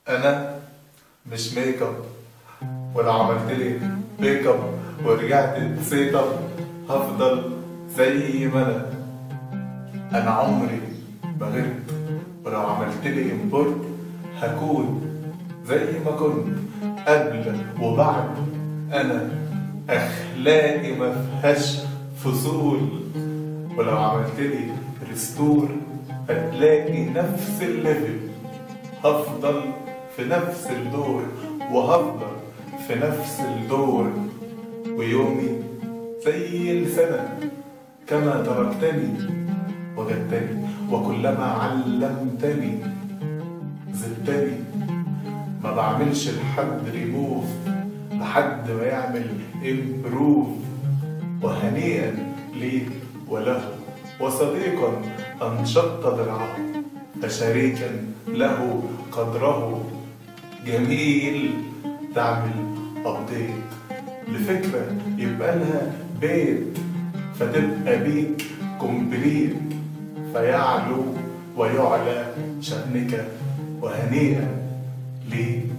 انا مش ميك اب ولو عملت لي ميك اب ورجعت سيت اب هفضل زي ما انا انا عمري ما غلط ولو عملت لي امبورت هكون زي ما كنت قبل وبعد انا اخلاقي ما فيهاش فصول ولو عملت لي ريستور هتلاقي نفس الليفل هفضل في نفس الدور وهفضل في نفس الدور ويومي زي السنة كما تركتني وجدتني وكلما علمتني زدتني ما بعملش لحد ريموف لحد ما يعمل امبروف وهنيئا ليه وله وصديقا انشط ذراعه فشريكا له قدره جميل تعمل ابديت لفكرة يبقى لها بيت فتبقى بيك كومبليت فيعلو ويعلى شأنك وهنيئا ليه